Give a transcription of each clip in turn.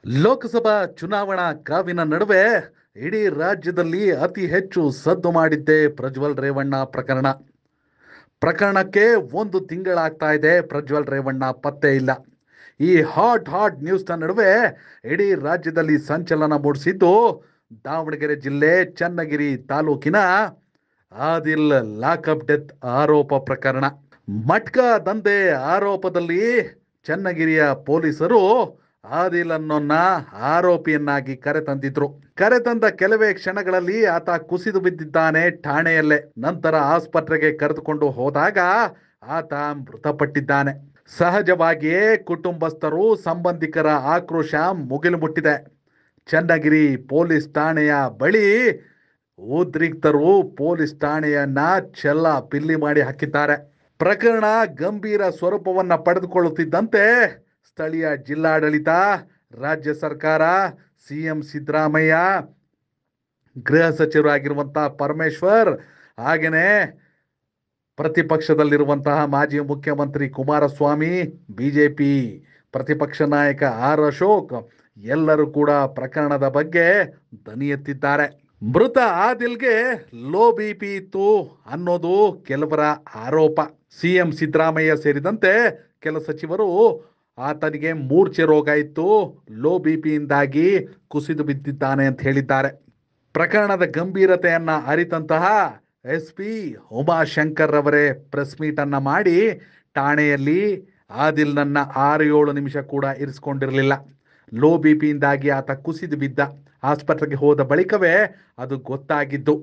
ಲೋಕಸಭಾ ಚುನಾವಣಾ ಕಾವಿನ ನಡುವೆ ಇಡೀ ರಾಜ್ಯದಲ್ಲಿ ಅತಿ ಹೆಚ್ಚು ಸದ್ದು ಮಾಡಿದ್ದೇ ಪ್ರಜ್ವಲ್ ರೇವಣ್ಣ ಪ್ರಕರಣ ಪ್ರಕರಣಕ್ಕೆ ಒಂದು ತಿಂಗಳಾಗ್ತಾ ಇದೆ ಪ್ರಜ್ವಲ್ ರೇವಣ್ಣ ಪತ್ತೆ ಇಲ್ಲ ಈ ಹಾಟ್ ಹಾಟ್ ನ್ಯೂಸ್ನ ನಡುವೆ ಇಡೀ ರಾಜ್ಯದಲ್ಲಿ ಸಂಚಲನ ಮೂಡಿಸಿದ್ದು ದಾವಣಗೆರೆ ಜಿಲ್ಲೆ ಚನ್ನಗಿರಿ ತಾಲೂಕಿನ ಆದಿಲ್ ಲಾಕಪ್ ಡೆತ್ ಆರೋಪ ಪ್ರಕರಣ ಮಟ್ಕ ದಂಧೆ ಆರೋಪದಲ್ಲಿ ಚನ್ನಗಿರಿಯ ಪೊಲೀಸರು ಆದಿಲ್ ಅನ್ನೋನ್ನ ಆರೋಪಿಯನ್ನಾಗಿ ಕರೆತಂದಿದ್ರು ಕರೆತಂದ ಕೆಲವೇ ಕ್ಷಣಗಳಲ್ಲಿ ಆತ ಕುಸಿದು ಬಿದ್ದಿದ್ದಾನೆ ಠಾಣೆಯಲ್ಲೇ ನಂತರ ಆಸ್ಪತ್ರೆಗೆ ಕರೆದುಕೊಂಡು ಹೋದಾಗ ಆತ ಮೃತಪಟ್ಟಿದ್ದಾನೆ ಸಹಜವಾಗಿಯೇ ಕುಟುಂಬಸ್ಥರು ಸಂಬಂಧಿಕರ ಆಕ್ರೋಶ ಮುಗಿಲು ಮುಟ್ಟಿದೆ ಚನ್ನಗಿರಿ ಪೊಲೀಸ್ ಠಾಣೆಯ ಬಳಿ ಉದ್ರಿಕ್ತರು ಪೊಲೀಸ್ ಠಾಣೆಯನ್ನ ಚೆಲ್ಲ ಪಿಲ್ಲಿ ಮಾಡಿ ಹಾಕಿದ್ದಾರೆ ಪ್ರಕರಣ ಗಂಭೀರ ಸ್ವರೂಪವನ್ನ ಪಡೆದುಕೊಳ್ಳುತ್ತಿದ್ದಂತೆ ಸ್ಥಳೀಯ ಜಿಲ್ಲಾಡಳಿತ ರಾಜ್ಯ ಸರ್ಕಾರ ಸಿಎಂ ಸಿದ್ದರಾಮಯ್ಯ ಗೃಹ ಸಚಿವರಾಗಿರುವಂತಹ ಪರಮೇಶ್ವರ್ ಹಾಗೆಯೇ ಪ್ರತಿಪಕ್ಷದಲ್ಲಿರುವಂತಹ ಮಾಜಿ ಮುಖ್ಯಮಂತ್ರಿ ಕುಮಾರಸ್ವಾಮಿ ಬಿಜೆಪಿ ಪ್ರತಿಪಕ್ಷ ನಾಯಕ ಆರ್ ಅಶೋಕ್ ಎಲ್ಲರೂ ಕೂಡ ಪ್ರಕರಣದ ಬಗ್ಗೆ ದನಿ ಎತ್ತಿದ್ದಾರೆ ಮೃತ ಆದಿಲ್ಗೆ ಲೋ ಬಿ ಪಿ ಇತ್ತು ಅನ್ನೋದು ಕೆಲವರ ಆರೋಪ ಸಿಎಂ ಸಿದ್ದರಾಮಯ್ಯ ಸೇರಿದಂತೆ ಕೆಲ ಸಚಿವರು ಆತನಿಗೆ ಮೂರ್ಛೆ ರೋಗ ಇತ್ತು ಲೋ ಬಿ ಪಿಯಿಂದಾಗಿ ಕುಸಿದು ಬಿದ್ದಿದ್ದಾನೆ ಅಂತ ಹೇಳಿದ್ದಾರೆ ಪ್ರಕರಣದ ಗಂಭೀರತೆಯನ್ನ ಅರಿತಂತಹ ಎಸ್ ಪಿ ಉಮಾಶಂಕರ್ ಅವರೇ ಪ್ರೆಸ್ ಮೀಟ್ ಅನ್ನ ಮಾಡಿ ಠಾಣೆಯಲ್ಲಿ ಆದಿಲ್ನನ್ನ ಆರು ಏಳು ನಿಮಿಷ ಕೂಡ ಇರಿಸ್ಕೊಂಡಿರಲಿಲ್ಲ ಲೋ ಬಿ ಪಿಯಿಂದಾಗಿ ಆತ ಕುಸಿದು ಬಿದ್ದ ಆಸ್ಪತ್ರೆಗೆ ಹೋದ ಬಳಿಕವೇ ಅದು ಗೊತ್ತಾಗಿದ್ದು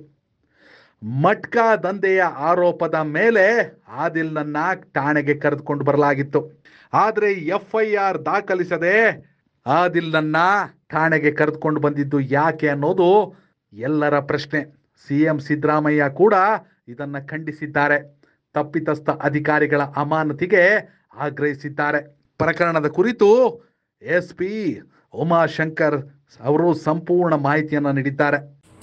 ಮಟ್ಕಾ ದಂಧೆಯ ಆರೋಪದ ಮೇಲೆ ಆದಿಲ್ನನ್ನ ಠಾಣೆಗೆ ಕರೆದುಕೊಂಡು ಬರಲಾಗಿತ್ತು ಆದರೆ ಎಫ್ ಐ ಆರ್ ದಾಖಲಿಸದೆ ಆದಿಲ್ನನ್ನ ಠಾಣೆಗೆ ಕರೆದುಕೊಂಡು ಬಂದಿದ್ದು ಯಾಕೆ ಅನ್ನೋದು ಎಲ್ಲರ ಪ್ರಶ್ನೆ ಸಿಎಂ ಸಿದ್ದರಾಮಯ್ಯ ಕೂಡ ಇದನ್ನ ಖಂಡಿಸಿದ್ದಾರೆ ತಪ್ಪಿತಸ್ಥ ಅಧಿಕಾರಿಗಳ ಅಮಾನತಿಗೆ ಆಗ್ರಹಿಸಿದ್ದಾರೆ ಪ್ರಕರಣದ ಕುರಿತು ಎಸ್ ಪಿ ಉಮಾಶಂಕರ್ ಅವರು ಸಂಪೂರ್ಣ ಮಾಹಿತಿಯನ್ನು ನೀಡಿದ್ದಾರೆ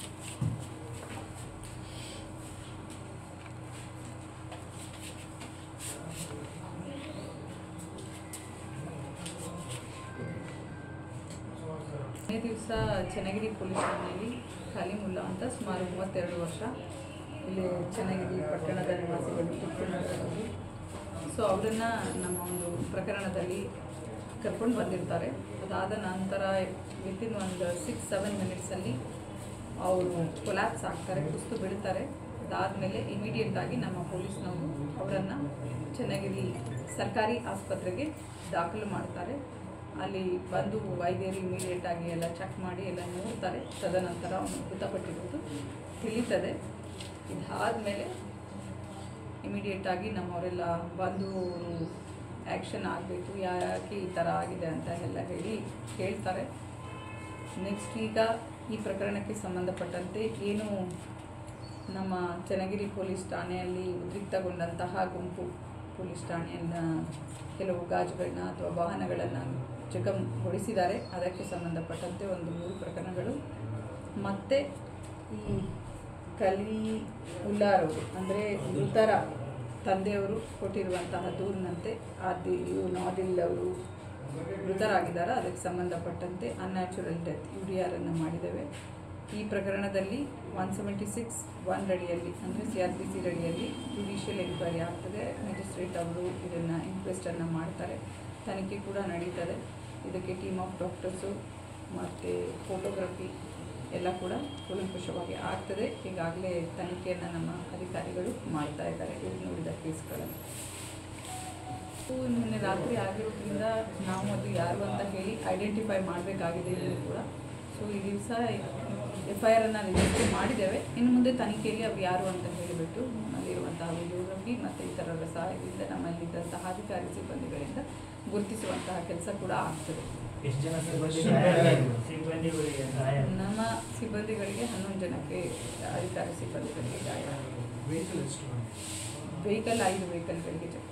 ಮೇ ದಿವಸ ಚನ್ನಗಿರಿ ಪೊಲೀಸ್ ಠಾಣೆಯಲ್ಲಿ ಖಾಲಿಮುಲ್ಲಾ ಅಂತ ಸುಮಾರು ಮೂವತ್ತೆರಡು ವರ್ಷ ಇಲ್ಲಿ ಚನ್ನಗಿರಿ ಪಟ್ಟಣದ ನಿವಾಸಿಗಳು ಕುತ್ಕೊಂಡಿರೋದು ಸೊ ಅವರನ್ನು ನಮ್ಮ ಒಂದು ಪ್ರಕರಣದಲ್ಲಿ ಕರ್ಕೊಂಡು ಬಂದಿರ್ತಾರೆ ಅದಾದ ನಂತರ ವಿತಿನ್ ಒಂದು ಸಿಕ್ಸ್ ಸೆವೆನ್ ಮಿನಿಟ್ಸಲ್ಲಿ ಅವರು ಕೊಲ್ಯಾಪ್ಸ್ ಆಗ್ತಾರೆ ಕುಸ್ತು ಬೀಳ್ತಾರೆ ಅದಾದಮೇಲೆ ಇಮಿಡಿಯೇಟಾಗಿ ನಮ್ಮ ಪೊಲೀಸ್ನವರು ಅವರನ್ನು ಚನ್ನಗಿರಿ ಸರ್ಕಾರಿ ಆಸ್ಪತ್ರೆಗೆ ದಾಖಲು ಮಾಡ್ತಾರೆ ಅಲ್ಲಿ ಬಂದು ವೈದ್ಯರು ಇಮಿಡಿಯೇಟಾಗಿ ಎಲ್ಲ ಚೆಕ್ ಮಾಡಿ ಎಲ್ಲ ನೋಡ್ತಾರೆ ತದನಂತರ ಅವನು ಮೃತಪಟ್ಟಿರೋದು ತಿಳಿತದೆ ಇದಾದಮೇಲೆ ಇಮಿಡಿಯೇಟಾಗಿ ನಮ್ಮವರೆಲ್ಲ ಬಂದು ಆ್ಯಕ್ಷನ್ ಆಗಬೇಕು ಯಾಕೆ ಈ ಥರ ಆಗಿದೆ ಅಂತ ಎಲ್ಲ ಹೇಳಿ ಕೇಳ್ತಾರೆ ನೆಕ್ಸ್ಟ್ ಈಗ ಈ ಪ್ರಕರಣಕ್ಕೆ ಸಂಬಂಧಪಟ್ಟಂತೆ ಏನು ನಮ್ಮ ಚನ್ನಗಿರಿ ಪೊಲೀಸ್ ಠಾಣೆಯಲ್ಲಿ ಉದ್ರಿಕ್ತಗೊಂಡಂತಹ ಗುಂಪು ಪೊಲೀಸ್ ಠಾಣೆಯನ್ನು ಕೆಲವು ಗಾಜುಗಳನ್ನ ಅಥವಾ ವಾಹನಗಳನ್ನು ಜಖಂಗೊಳಿಸಿದ್ದಾರೆ ಅದಕ್ಕೆ ಸಂಬಂಧಪಟ್ಟಂತೆ ಒಂದು ಮೂರು ಪ್ರಕರಣಗಳು ಮತ್ತು ಈ ಕಲಿ ಉಲ್ಲಾರವರು ಅಂದರೆ ಮೃತರ ತಂದೆಯವರು ಕೊಟ್ಟಿರುವಂತಹ ದೂರಿನಂತೆ ಆದಿ ಇವನು ಆದಿಲ್ ಅವರು ಮೃತರಾಗಿದ್ದಾರೆ ಅದಕ್ಕೆ ಸಂಬಂಧಪಟ್ಟಂತೆ ಅನ್ಯಾಚುರಲ್ ಡೆತ್ ಯು ಡಿ ಆರನ್ನು ಮಾಡಿದ್ದೇವೆ ಈ ಪ್ರಕರಣದಲ್ಲಿ ಒನ್ ಸೆವೆಂಟಿ ಸಿಕ್ಸ್ ಒನ್ ರಡಿಯಲ್ಲಿ ಅಂದರೆ ಸಿ ಆರ್ ಪಿ ಸಿ ರಡಿಯಲ್ಲಿ ಜುಡಿಷಿಯಲ್ ಎನ್ಕ್ವೈರಿ ಆಗ್ತದೆ ಮ್ಯಾಜಿಸ್ಟ್ರೇಟ್ ಅವರು ಇದನ್ನು ಇನ್ಕ್ವೆಸ್ಟನ್ನು ಮಾಡ್ತಾರೆ ತನಿಖೆ ಕೂಡ ನಡೀತದೆ ಇದಕ್ಕೆ ಟೀಮ್ ಆಫ್ ಡಾಕ್ಟರ್ಸು ಮತ್ತು ಫೋಟೋಗ್ರಫಿ ಎಲ್ಲ ಕೂಡ ಕೂಲಂಕುಷವಾಗಿ ಆಗ್ತದೆ ಈಗಾಗಲೇ ತನಿಖೆಯನ್ನು ನಮ್ಮ ಅಧಿಕಾರಿಗಳು ಮಾಡ್ತಾ ಇದ್ದಾರೆ ಇವ್ರು ನೋಡಿದ ಕೇಸ್ಗಳನ್ನು ಇವು ನಿನ್ನೆ ರಾತ್ರಿ ಆಗಿರೋದ್ರಿಂದ ನಾವು ಅದು ಯಾರು ಅಂತ ಹೇಳಿ ಐಡೆಂಟಿಫೈ ಮಾಡಬೇಕಾಗಿದೆ ಇಲ್ಲೂ ಕೂಡ ಸೊ ಈ ದಿವಸ ಎಫ್ ಐ ಆರನ್ನು ರಿಜಿಸ್ಟರ್ ಮಾಡಿದ್ದೇವೆ ಇನ್ನು ಮುಂದೆ ತನಿಖೆಯಲ್ಲಿ ಅವ್ರು ಯಾರು ಅಂತ ಹೇಳಿಬಿಟ್ಟು ನಮ್ಮಲ್ಲಿರುವಂತಹ ವಿಡಿಯೋಗ್ರಫಿ ಮತ್ತು ಇತರರ ಸಹಾಯದಿಂದ ನಮ್ಮಲ್ಲಿದ್ದಂತಹ ಅಧಿಕಾರಿ ಸಿಬ್ಬಂದಿಗಳಿಂದ ಗುರುತಿಸುವಂತಹ ಕೆಲಸ ಕೂಡ ಆಗ್ತದೆ ಎಷ್ಟು ಜನ ಸಿಬ್ಬಂದಿ ಸಿಬ್ಬಂದಿಗಳಿಗೆ ಸಹಾಯ ನಮ್ಮ ಸಿಬ್ಬಂದಿಗಳಿಗೆ ಹನ್ನೊಂದು ಜನಕ್ಕೆ ಅಧಿಕಾರಿ ಸಿಬ್ಬಂದಿಗಳಿಗೆ ಗಾಯ ವೆಹಿಕಲ್ ಎಷ್ಟು ವೆಹಿಕಲ್ ಐದು ವೆಹಿಕಲ್ಗಳಿಗೆ ಜಖಂ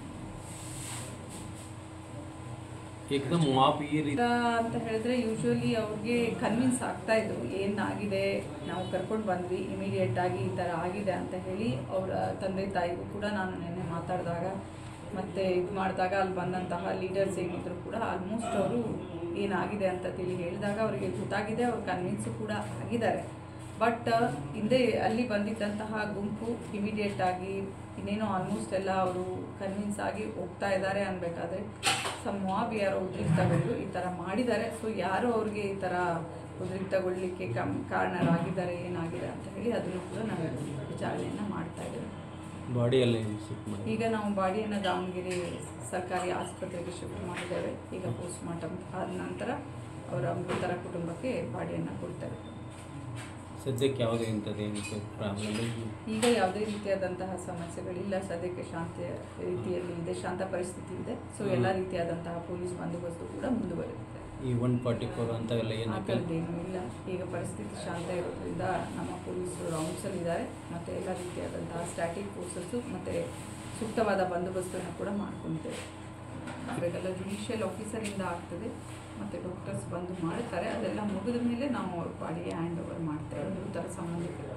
एकदम वहाँ पे ये ಈಗ ಅಂತ ಹೇಳಿದ್ರೆ ಯೂಶ್ವಲಿ ಅವ್ರಿಗೆ ಕನ್ವಿನ್ಸ್ ಆಗ್ತಾ ಇದ್ರು ಏನಾಗಿದೆ ನಾವು ಕರ್ಕೊಂಡು ಬಂದ್ವಿ ಇಮಿಡಿಯೇಟ್ ಆಗಿ ಈ ಥರ ಆಗಿದೆ ಅಂತ ಹೇಳಿ ಅವರ ತಂದೆ ತಾಯಿಗೂ ಕೂಡ ನಾನು ನಿನ್ನೆ ಮಾತಾಡಿದಾಗ ಮತ್ತು ಇದು ಮಾಡಿದಾಗ ಅಲ್ಲಿ ಬಂದಂತಹ ಲೀಡರ್ಸ್ ಏನಿದ್ರು ಕೂಡ ಆಲ್ಮೋಸ್ಟ್ ಅವರು ಏನಾಗಿದೆ ಅಂತ ತಿಳಿ ಹೇಳಿದಾಗ ಅವರಿಗೆ ಗೊತ್ತಾಗಿದೆ ಅವ್ರು ಕನ್ವಿನ್ಸು ಕೂಡ ಆಗಿದ್ದಾರೆ ಬಟ್ ಹಿಂದೆ ಅಲ್ಲಿ ಬಂದಿದ್ದಂತಹ ಗುಂಪು ಇಮಿಡಿಯೇಟ್ ಆಗಿ ಇನ್ನೇನೋ ಆಲ್ಮೋಸ್ಟ್ ಎಲ್ಲ ಅವರು ಕನ್ವಿನ್ಸ್ ಆಗಿ ಹೋಗ್ತಾ ಇದ್ದಾರೆ ಅನ್ಬೇಕಾದ್ರೆ ಸಮ್ ಮಾಬ್ ಯಾರೋ ಉದ್ರಿಕ್ತಗಳು ಈ ಥರ ಮಾಡಿದ್ದಾರೆ ಸೊ ಯಾರು ಅವ್ರಿಗೆ ಈ ಥರ ಉದ್ರಿಕ್ತಗೊಳ್ಳಿಕ್ಕೆ ಕಮ್ ಕಾರಣರಾಗಿದ್ದಾರೆ ಏನಾಗಿದೆ ಅಂತ ಹೇಳಿ ಅದನ್ನು ಕೂಡ ನಾವು ವಿಚಾರಣೆಯನ್ನು ಮಾಡ್ತಾ ಇದ್ದೇವೆ ಬಾಡಿಯಲ್ಲಿ ಶಿಫ್ಟ್ ಮಾಡಿ ಈಗ ನಾವು ಬಾಡಿಯನ್ನು ದಾವಣಗೆರೆ ಸರ್ಕಾರಿ ಆಸ್ಪತ್ರೆಗೆ ಶಿಫ್ಟ್ ಮಾಡಿದ್ದೇವೆ ಈಗ ಪೋಸ್ಟ್ ಮಾರ್ಟಮ್ ಆದ ನಂತರ ಅವರ ಮೃತರ ಕುಟುಂಬಕ್ಕೆ ಬಾಡಿಯನ್ನು ಕೊಡ್ತೇವೆ ಸದ್ಯಕ್ಕೆ ಯಾವುದೇ ಇಂಥದ್ದೇನು ಪ್ರಾಬ್ಲಮ್ ಈಗ ಯಾವುದೇ ರೀತಿಯಾದಂತಹ ಸಮಸ್ಯೆಗಳಿಲ್ಲ ಸದ್ಯಕ್ಕೆ ಶಾಂತ ರೀತಿಯಲ್ಲಿ ಇದೆ ಶಾಂತ ಪರಿಸ್ಥಿತಿ ಇದೆ ಸೊ ಎಲ್ಲ ರೀತಿಯಾದಂತಹ ಪೊಲೀಸ್ ಬಂದೋಬಸ್ತು ಕೂಡ ಮುಂದುವರೆದಿದೆ ಈ ಒನ್ ಫಾರ್ಟಿ ಫೋರ್ ಅಂಥವೆಲ್ಲ ಆ ಏನಕ್ಕೆ ಥರದ್ದೇನೂ ಇಲ್ಲ ಈಗ ಪರಿಸ್ಥಿತಿ ಶಾಂತ ಇರೋದ್ರಿಂದ ನಮ್ಮ ಪೊಲೀಸರು ರೌಂಡ್ಸಲ್ಲಿದ್ದಾರೆ ಮತ್ತು ಎಲ್ಲ ರೀತಿಯಾದಂತಹ ಸ್ಟ್ಯಾಟಿಕ್ ಫೋರ್ಸಸ್ಸು ಮತ್ತು ಸೂಕ್ತವಾದ ಬಂದೋಬಸ್ತನ್ನು ಕೂಡ ಮಾಡ್ಕೊತೇವೆ ಅದಕ್ಕೆಲ್ಲ ಜುಡಿಷಿಯಲ್ ಆಫೀಸರಿಂದ ಆಗ್ತದೆ ಮತ್ತು ಡಾಕ್ಟರ್ಸ್ ಬಂದು ಮಾಡ್ತಾರೆ ಅದೆಲ್ಲ ಮುಗಿದ ಮೇಲೆ ನಾವು ಅವ್ರ ಬಾಡಿಗೆ ಹ್ಯಾಂಡ್ ಓವರ್ ಮಾಡ್ತೇವೆ ಮೃತರ ಸಂಬಂಧಿಕರು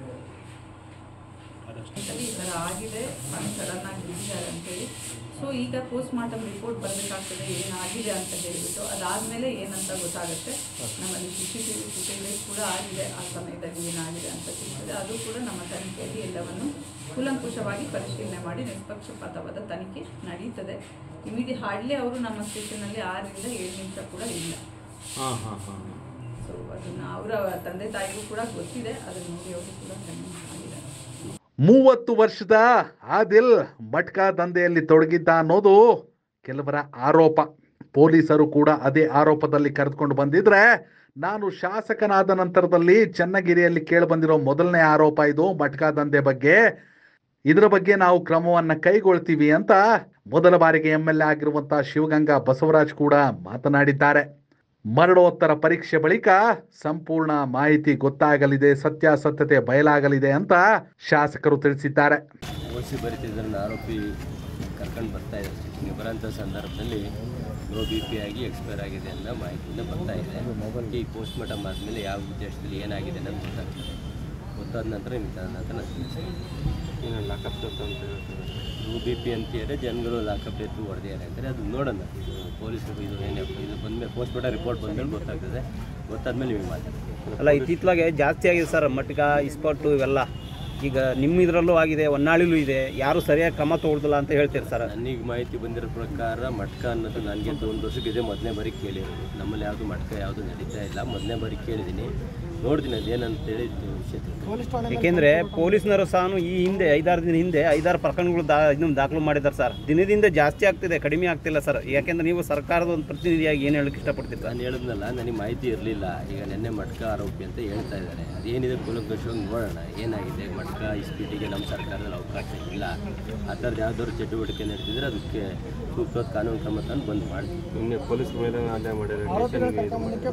ಈ ಥರ ಆಗಿದೆ ಸಡನ್ ಆಗಿ ಬಿದ್ದಿದ್ದಾರೆ ಅಂತೇಳಿ ಸೊ ಈಗ ಪೋಸ್ಟ್ ಮಾರ್ಟಮ್ ರಿಪೋರ್ಟ್ ಬರಬೇಕಾಗ್ತದೆ ಏನಾಗಿದೆ ಅಂತ ಹೇಳಿಬಿಟ್ಟು ಅದಾದಮೇಲೆ ಏನಂತ ಗೊತ್ತಾಗುತ್ತೆ ನಮ್ಮಲ್ಲಿ C C T V footages ಕೂಡ ಆಗಿದೆ ಆ ಸಮಯದಲ್ಲಿ ಏನಾಗಿದೆ ಅಂತ ಸಿಗ್ತದೆ ಅದು ಕೂಡ ನಮ್ಮ ತನಿಖೆಯಲ್ಲಿ ಎಲ್ಲವನ್ನು ಕೂಲಂಕುಷವಾಗಿ ಪರಿಶೀಲನೆ ಮಾಡಿ ನಿಷ್ಪಕ್ಷಪಾತವಾದ ತನಿಖೆ ನಡೀತದೆ ಇಮಿಡಿ ಹಾರ್ಡ್ಲಿ ಅವರು ನಮ್ಮ ಸ್ಟೇಷನಲ್ಲಿ ಆರರಿಂದ ಏಳು ನಿಮಿಷ ಕೂಡ ಇಲ್ಲ ಹಾಂ ಹಾಂ ಹಾಂ ಸೊ ಅದನ್ನು ಅವರ ತಂದೆ ತಾಯಿಗೂ ಕೂಡ ಗೊತ್ತಿದೆ ಅದನ್ನು ನೋಡಿ ಅವರು ಕೂಡ ಕನ್ವಿನ್ಸ್ ಆಗಿದ್ದಾರೆ ಮೂವತ್ತು ವರ್ಷದ ಆದಿಲ್ ಮಟ್ಕಾ ದಂಧೆಯಲ್ಲಿ ತೊಡಗಿದ್ದ ಅನ್ನೋದು ಕೆಲವರ ಆರೋಪ ಪೊಲೀಸರು ಕೂಡ ಅದೇ ಆರೋಪದಲ್ಲಿ ಕರೆದುಕೊಂಡು ಬಂದಿದ್ರೆ ನಾನು ಶಾಸಕನಾದ ನಂತರದಲ್ಲಿ ಚನ್ನಗಿರಿಯಲ್ಲಿ ಕೇಳಿಬಂದಿರೋ ಮೊದಲನೇ ಆರೋಪ ಇದು ಮಟ್ಕಾ ದಂಧೆ ಬಗ್ಗೆ ಇದರ ಬಗ್ಗೆ ನಾವು ಕ್ರಮವನ್ನ ಕೈಗೊಳ್ತೀವಿ ಅಂತ ಮೊದಲ ಬಾರಿಗೆ ಎಂ ಎಲ್ ಎ ಆಗಿರುವಂತಹ ಶಿವಗಂಗಾ ಬಸವರಾಜ್ ಕೂಡ ಮಾತನಾಡಿದ್ದಾರೆ ಮರಣೋತ್ತರ ಪರೀಕ್ಷೆ ಬಳಿಕ ಸಂಪೂರ್ಣ ಮಾಹಿತಿ ಗೊತ್ತಾಗಲಿದೆ ಸತ್ಯಾಸತ್ಯತೆ ಬಯಲಾಗಲಿದೆ ಅಂತ ಶಾಸಕರು ತಿಳಿಸಿದ್ದಾರೆ ಓಸಿ ಬರೀತಿದ್ದರನ್ನ ಆರೋಪಿ ಕರ್ಕೊಂಡು ಬರ್ತಾ ಇದ್ದಾರೆ ಸ್ಟೇಷನ್ಗೆ ಬರೋಂಥ ಸಂದರ್ಭದಲ್ಲಿ ಲೋ ಬಿ ಪಿ ಆಗಿ ಎಕ್ಸ್ಪೈರ್ ಆಗಿದೆ ಅನ್ನೋ ಮಾಹಿತಿಯಿಂದ ಬರ್ತಾ ಇದೆ ಈ ಪೋಸ್ಟ್ ಮಾರ್ಟಮ್ ಆದಮೇಲೆ ಯಾವ ಉದ್ದೇಶದಲ್ಲಿ ಏನಾಗಿದೆ ಅನ್ನೋದು ಗೊತ್ತಾಗ್ತದೆ ಗೊತ್ತಾದ ನಂತರ ನಿಮ್ಗೆ ಅದ ನಂತರ ನಾನು ತಿಳಿಸ್ತೀನಿ ಲಾಕಪ್ ಲೋ ಬಿ ಪಿ ಅಂತ ಹೇಳಿದ್ರೆ ಜನಗಳು ಲಾಕಪ್ ಡೆತ್ ಹೊಡೆದಿದ್ದಾರೆ ಅಂತಾರೆ ಅದು ನೋಡೋಣ ಇದು ಪೊಲೀಸರು ಇದು ಏನಪ್ಪ ಇದು ಬಂದಮೇಲೆ ಪೋಸ್ಟ್ ಮಾರ್ಟಮ್ ರಿಪೋರ್ಟ್ ಬಂದಮೇಲೆ ಗೊತ್ತಾಗ್ತದೆ ಗೊತ್ತಾದ್ಮೇಲೆ ನಿಮಗೆ ಮಾತಾಡ್ತೀನಿ ಅಲ್ಲ ಇತ್ತಿತ್ತಲಾಗೆ ಜಾಸ್ತಿ ಆಗಿದೆ ಸರ್ ಮಟ್ಕ ಇಸ್ಪಾಟು ಇವೆಲ್ಲ ಈಗ ನಿಮ್ಮ ಇದರಲ್ಲೂ ಆಗಿದೆ ಹೊನ್ನಾಳಿಲೂ ಇದೆ ಯಾರು ಸರಿಯಾಗಿ ಕ್ರಮ ತಗೊಳ್ತಿಲ್ಲ ಅಂತ ಹೇಳ್ತೀರಿ ಸರ್ ನನಗೆ ಮಾಹಿತಿ ಬಂದಿರೋ ಪ್ರಕಾರ ಮಟ್ಕ ಅನ್ನೋದು ನನಗೆ ಒಂದು ವರ್ಷಕ್ಕಿದೆ ಮೊದಲನೇ ಬಾರಿ ಕೇಳಿರೋದು ನಮ್ಮಲ್ಲಿ ಯಾವುದು ಮಟ್ಕ ಯಾವುದು ನಡೀತಾ ಇಲ್ಲ ಮೊದಲನೇ ಬಾರಿ ಕೇಳಿದ್ದೀನಿ ನೋಡ್ತೀನಿ ಅದೇನಂತೇಳಿ ವಿಷಯ ತಿಳ್ಕೊಂಡು ಏಕೆಂದರೆ ಪೊಲೀಸ್ನವರು ಸಹ ಈ ಹಿಂದೆ ಐದಾರು ದಿನ ಹಿಂದೆ ಐದಾರು ಪ್ರಕರಣಗಳು ದಾ ಇದನ್ನು ದಾಖಲು ಮಾಡಿದ್ದಾರೆ ಸರ್ ದಿನದಿಂದ ಜಾಸ್ತಿ ಆಗ್ತಿದೆ ಕಡಿಮೆ ಆಗ್ತಿಲ್ಲ ಸರ್ ಯಾಕೆಂದ್ರೆ ನೀವು ಸರ್ಕಾರದ ಒಂದು ಪ್ರತಿನಿಧಿಯಾಗಿ ಏನು ಹೇಳಕ್ಕೆ ಇಷ್ಟಪಡ್ತೀರಿ ಸರ್ ನಾನು ಹೇಳಿದ್ನಲ್ಲ ನನಗೆ ಮಾಹಿತಿ ಇರಲಿಲ್ಲ ಈಗ ನಿನ್ನೆ ಮಟ್ಕ ಆರೋಪಿ ಅಂತ ಹೇಳ್ತಾ ಇದ್ದಾರೆ ಅದೇನಿದೆ ಕೂಲಂಕಷವಾಗಿ ನೋಡೋಣ ಏನಾಗಿದೆ ಮಟ್ಕ ಇಸ್ಪೀಟಿಗೆ ನಮ್ಮ ಸರ್ಕಾರದಲ್ಲಿ ಅವಕಾಶ ಇಲ್ಲ ಆ ಥರದ್ದು ಯಾವ್ದಾದ್ರು ಚಟುವಟಿಕೆ ನಡೆದಿದ್ರೆ ಅದಕ್ಕೆ ಸೂಕ್ತವಾದ ಕಾನೂನು ಕ್ರಮ ತಂದು ಬಂದ್ ಮಾಡ್ತೀವಿ ನಿನ್ನೆ ಪೊಲೀಸ್ ಮೇಲೆ ಹಲ್ಲೆ ಮಾಡಿದ್ದಾರೆ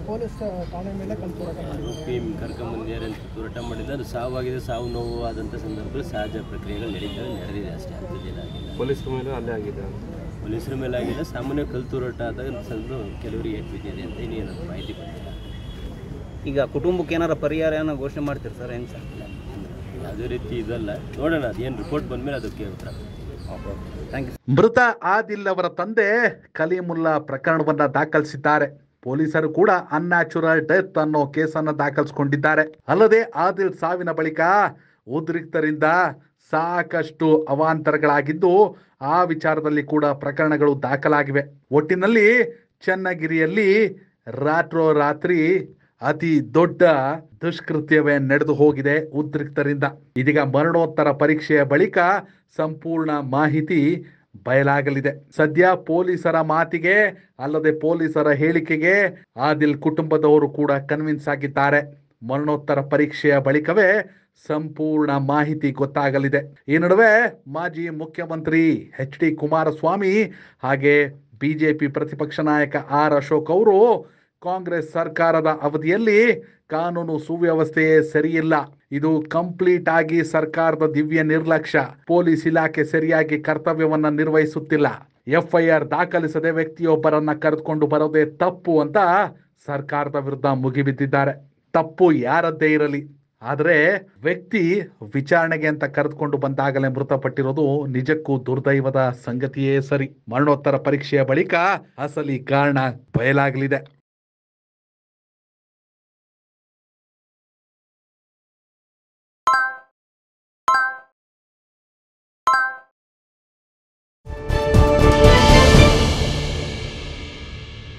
ಆರೋಪಿ ಕರ್ಕೊಂಬಂದಿದ್ದಾರೆ ಅಂತ ಹೋರಾಟ ಮಾಡಿದ್ರೆ ಅದು ಸಾವಾಗಿದೆ ಸಾವು ನೋವು ಆದಂಥ ಸಂದರ್ಭದಲ್ಲಿ ಸಹಜ ಪ್ರಕ್ರಿಯೆಗಳು ನಡೀತವೆ ನಡೆದಿದೆ ಅಷ್ಟೇ ಅಂಥದ್ದೇನಾಗಿಲ್ಲ ಪೊಲೀಸರ ಮೇಲೆ ಹಲ್ಲೆ ಆಗಿದೆ ಅಂತ ಪೊಲೀಸರ ಮೇಲೆ ಆಗಿದೆ ಸಾಮಾನ್ಯ ಕಲ್ತೂರಾಟ ಆದಾಗ ಸಂದು ಕೆಲವರಿಗೆ ಏಟ್ ಬಿದ್ದಿದೆ ಅಂತ ಇನ್ನೇನು ಮಾಹಿತಿ ಬಂದಿಲ್ಲ ಈಗ ಕುಟುಂಬಕ್ಕೆ ಏನಾರ ಪರಿಹಾರ ಏನೋ ಘೋಷಣೆ ಮಾಡ್ತೀರಿ ಸರ್ ಹೆಂಗೆ ಸರ್ ಯಾವುದೇ ರೀತಿ ಇದಲ್ಲ ನೋಡೋಣ ಅದೇನು ರಿಪೋರ್ಟ್ ಬಂದಮೇಲೆ ಅದಕ್ಕೆ ಉತ್ತರ ಥ್ಯಾಂಕ್ ಯು ಮೃತ ಆದಿಲ್ ಅವರ ತಂದೆ ಕಲೀಮುಲ್ಲಾ ಪ್ರಕರಣವನ್ನ ದಾಖಲಿಸಿದ್ದಾರೆ ಪೊಲೀಸರು ಕೂಡ ಅನ್ಯಾಚುರಲ್ ಡೆತ್ ಅನ್ನೋ ಕೇಸನ್ನ ದಾಖಲಿಸಿಕೊಂಡಿದ್ದಾರೆ ಅಲ್ಲದೆ ಆದಿಲ್ ಸಾವಿನ ಬಳಿಕ ಉದ್ರಿಕ್ತರಿಂದ ಸಾಕಷ್ಟು ಅವಾಂತರಗಳಾಗಿದ್ದು ಆ ವಿಚಾರದಲ್ಲಿ ಕೂಡ ಪ್ರಕರಣಗಳು ದಾಖಲಾಗಿವೆ ಒಟ್ಟಿನಲ್ಲಿ ಚನ್ನಗಿರಿಯಲ್ಲಿ ರಾತ್ರೋರಾತ್ರಿ ಅತಿ ದೊಡ್ಡ ದುಷ್ಕೃತ್ಯವೇ ನಡೆದು ಹೋಗಿದೆ ಉದ್ರಿಕ್ತರಿಂದ ಇದೀಗ ಮರಣೋತ್ತರ ಪರೀಕ್ಷೆಯ ಬಳಿಕ ಸಂಪೂರ್ಣ ಮಾಹಿತಿ ಬಯಲಾಗಲಿದೆ ಸದ್ಯ ಪೊಲೀಸರ ಮಾತಿಗೆ ಅಲ್ಲದೆ ಪೊಲೀಸರ ಹೇಳಿಕೆಗೆ ಆದಿಲ್ ಕುಟುಂಬದವರು ಕೂಡ ಕನ್ವಿನ್ಸ್ ಆಗಿದ್ದಾರೆ ಮರಣೋತ್ತರ ಪರೀಕ್ಷೆಯ ಬಳಿಕವೇ ಸಂಪೂರ್ಣ ಮಾಹಿತಿ ಗೊತ್ತಾಗಲಿದೆ ಈ ನಡುವೆ ಮಾಜಿ ಮುಖ್ಯಮಂತ್ರಿ ಎಚ್ ಡಿ ಕುಮಾರಸ್ವಾಮಿ ಹಾಗೆ ಬಿಜೆಪಿ ಪ್ರತಿಪಕ್ಷ ನಾಯಕ ಆರ್ ಅಶೋಕ್ ಅವರು ಕಾಂಗ್ರೆಸ್ ಸರ್ಕಾರದ ಅವಧಿಯಲ್ಲಿ ಕಾನೂನು ಸುವ್ಯವಸ್ಥೆಯೇ ಸರಿಯಿಲ್ಲ ಇದು ಕಂಪ್ಲೀಟ್ ಆಗಿ ಸರ್ಕಾರದ ದಿವ್ಯ ನಿರ್ಲಕ್ಷ್ಯ ಪೊಲೀಸ್ ಇಲಾಖೆ ಸರಿಯಾಗಿ ಕರ್ತವ್ಯವನ್ನ ನಿರ್ವಹಿಸುತ್ತಿಲ್ಲ ಎಫ್ಐಆರ್ ದಾಖಲಿಸದೆ ವ್ಯಕ್ತಿಯೊಬ್ಬರನ್ನ ಕರೆದುಕೊಂಡು ಬರೋದೇ ತಪ್ಪು ಅಂತ ಸರ್ಕಾರದ ವಿರುದ್ಧ ಮುಗಿಬಿದ್ದಿದ್ದಾರೆ ತಪ್ಪು ಯಾರದ್ದೇ ಇರಲಿ ಆದರೆ ವ್ಯಕ್ತಿ ವಿಚಾರಣೆಗೆ ಅಂತ ಕರೆದುಕೊಂಡು ಬಂದಾಗಲೇ ಮೃತಪಟ್ಟಿರೋದು ನಿಜಕ್ಕೂ ದುರ್ದೈವದ ಸಂಗತಿಯೇ ಸರಿ ಮರಣೋತ್ತರ ಪರೀಕ್ಷೆಯ ಬಳಿಕ ಅಸಲಿ ಕಾರಣ ಬಯಲಾಗಲಿದೆ